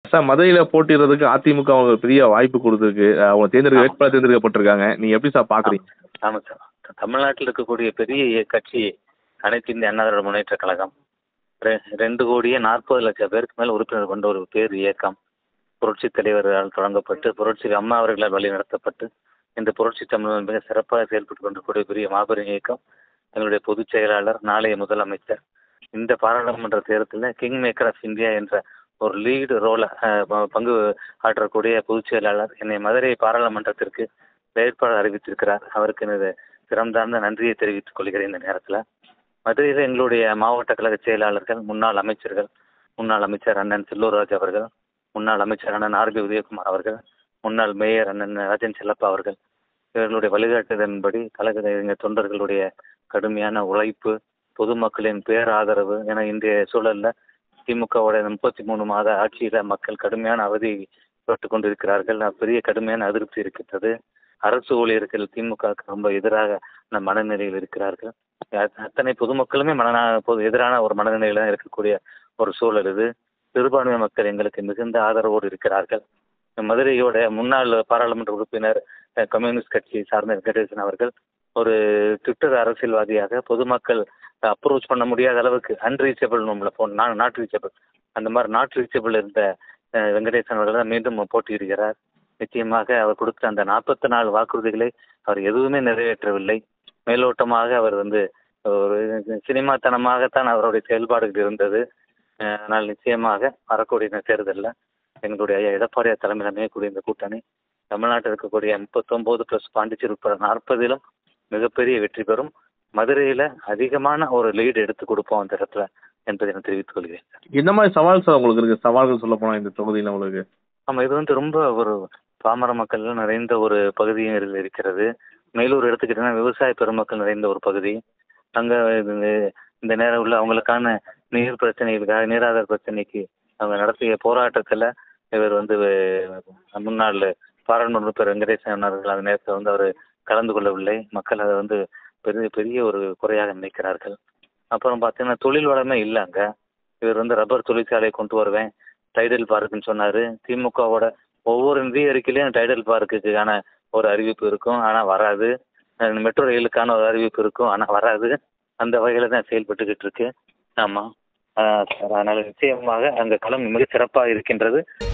Sir மதுரையில போட்டியிடுறதுக்கு அதிமுக அவங்களுக்கு பெரிய வாய்ப்பு கொடுத்துருக்கு அஹ் அவங்க தேர்ந்தெடுக்க ஆமா. வேட்பாளர் தேர்ந்தெடுக்கப்பட்டிருக்காங்க நீங்க எப்படி சார் பாக்குறீங்க ஆமாம் சார் தமிழ்நாட்டில் இருக்கக்கூடிய பெரிய கட்சி அனைத்து இந்திய அண்ணா திராவிட முன்னேற்ற கழகம் ரெ- ரெண்டு கோடியே நாற்பது லட்சம் பேருக்கு மேல் உறுப்பினர் கொண்ட ஒரு பேர் இயக்கம் புரட்சி தலைவரால் தொடங்கப்பட்டு புரட்சி அம்மா அவர்களால் வழி நடத்தப்பட்டு இந்த புரட்சி தமிழன் மிக சிறப்பாக செயல்பட்டு கொண்டிருக்கக்கூடிய பெரிய மாபெரும் இயக்கம் எங்களுடைய பொதுச் செயலாளர் நாளைய முதலமைச்சர் இந்த பாராளுமன்ற தேர்தலில் கிங் மேக்கர் ஆஃப் இந்தியா என்ற ஒரு லீடு ரோலை பங்கு ஆற்றக்கூடிய பொதுச் செயலாளர் என்னை மதுரை பாராளுமன்றத்திற்கு வேட்பாளர் அறிவித்திருக்கிறார் அவருக்கு எனது சிறந்தார்ந்த நன்றியை தெரிவித்துக் கொள்கிறேன் இந்த நேரத்தில் மதுரையில் எங்களுடைய மாவட்ட கழக செயலாளர்கள் முன்னாள் அமைச்சர்கள் முன்னாள் அமைச்சர் அண்ணன் செல்லூர்ராஜ் அவர்கள் முன்னாள் அமைச்சர் அண்ணன் ஆர்பி உதயகுமார் அவர்கள் முன்னாள் மேயர் அண்ணன் ராஜன் செல்லப்பா அவர்கள் இவர்களுடைய வழிகாட்டுதலின்படி கழக எங்கள் தொண்டர்களுடைய கடுமையான உழைப்பு பொதுமக்களின் பேராதரவு என இன்றைய சூழல்ல திமுகவுடைய முப்பத்தி மூணு மாத ஆட்சியில மக்கள் கடுமையான அவதி பட்டு கொண்டிருக்கிறார்கள் பெரிய கடுமையான அதிருப்தி இருக்கின்றது அரசு ஊழியர்கள் திமுக க்கு ரொம்ப எதிராக அந்த மனநிலையில் இருக்கிறார்கள் அ- அத்தனை பொதுமக்களுமே மன பொது எதிரான ஒரு மனநிலையில தான் இருக்கக்கூடிய ஒரு சூழல் இது சிறுபான்மை மக்கள் எங்களுக்கு மிகுந்த ஆதரவோடு இருக்கிறார்கள் மதுரையோட முன்னாள் பாராளுமன்ற உறுப்பினர் அஹ், கம்யூனிஸ்ட் கட்சி சார்ந்த வெங்கடேசன் அவர்கள் ஒரு ட்விட்டர் அரசியல்வாதியாக பொதுமக்கள் அப்ரோச் பண்ண முடியாத அளவுக்கு அன்ரீச்சபிள் நம்மள போன் நான் நாட் ரீச்சபிள் அந்த மாதிரி நாட் ரீச்சபிள் இருந்த அஹ், வெங்கடேசன் அவர்கள் தான் மீண்டும் போட்டியிடுகிறார் நிச்சயமாக அவர் கொடுத்த அந்த நாற்பத்தி நாலு வாக்குறுதிகளை அவர் எதுவுமே நிறைவேற்றவில்லை மேலோட்டமாக அவர் வந்து ஒரு சினிமாத்தனமாகத்தான் அவருடைய செயல்பாடுகள் இருந்தது அஹ், ஆனால் நிச்சயமாக வரக்கூடிய இந்த தேர்தலில் எங்களுடைய ஐயா எடப்பாடியார் தலைமையில் அமையக்கூடிய இந்த கூட்டணி தமிழ்நாட்டில் இருக்கக்கூடிய முப்பத்தொம்போது ப்ளஸ் பாண்டிச்சேரி உட்பட நாற்பதிலும் மிகப்பெரிய வெற்றி பெறும் மதுரையில் அதிகமான ஒரு லீடு எடுத்து கொடுப்போம் அந்த இடத்துல என்பதை நான் தெரிவித்துக் கொள்கிறேன் என்ன மாதிரி சவால் சார் உங்களுக்கு இருக்கு சவால்கள் சொல்ல போனா இந்த தொகுதியில உங்களுக்கு ஆமாம் இது வந்து ரொம்ப ஒரு பாமர மக்கள் நிறைந்த ஒரு பகுதியும் இரு- இருக்கிறது மேலூர் எடுத்துக்கிட்டீங்கன்னா விவசாய பெருமக்கள் நிறைந்த ஒரு பகுதி அங்கே இந்த நேரம் உள்ள அவங்களுக்கான நீர் பிரச்சனைகளுக்காக நீராதார பிரச்சனைக்கு அவங்க நடத்திய போராட்டத்தில் இவர் வந்து அஹ், முன்னாள் பாராளுமன்ற உறுப்பினர் வெங்கடேசன் அவர்கள் அந்த நேரத்தில் வந்து அவர் கலந்து கொள்ளவில்லை மக்கள் அதை வந்து பெரிய பெரிய ஒரு குறையாக நினைக்கிறார்கள் அப்புறம் பார்த்தீங்கன்னா தொழில் வளமே இல்லை அங்கே இவர் வந்து ரப்பர் தொழிற்சாலை கொண்டு வருவேன் டைடல் பார்க்குன்னு சொன்னார் திமுகவோட ஒவ்வொரு நிதி அறிக்கையிலையும் டைடல் பார்க்குக்கான ஒரு அறிவிப்பு இருக்கும் ஆனால் வராது அஹ் மெட்ரோ ரயிலுக்கான ஒரு அறிவிப்பு இருக்கும் ஆனால் வராது அந்த வகையில் தான் செயல்பட்டுக்கிட்டு இருக்கு ஆமாம் சார் அதனால் நிச்சயமாக அங்கே களம் மிக சிறப்பாக இருக்கின்றது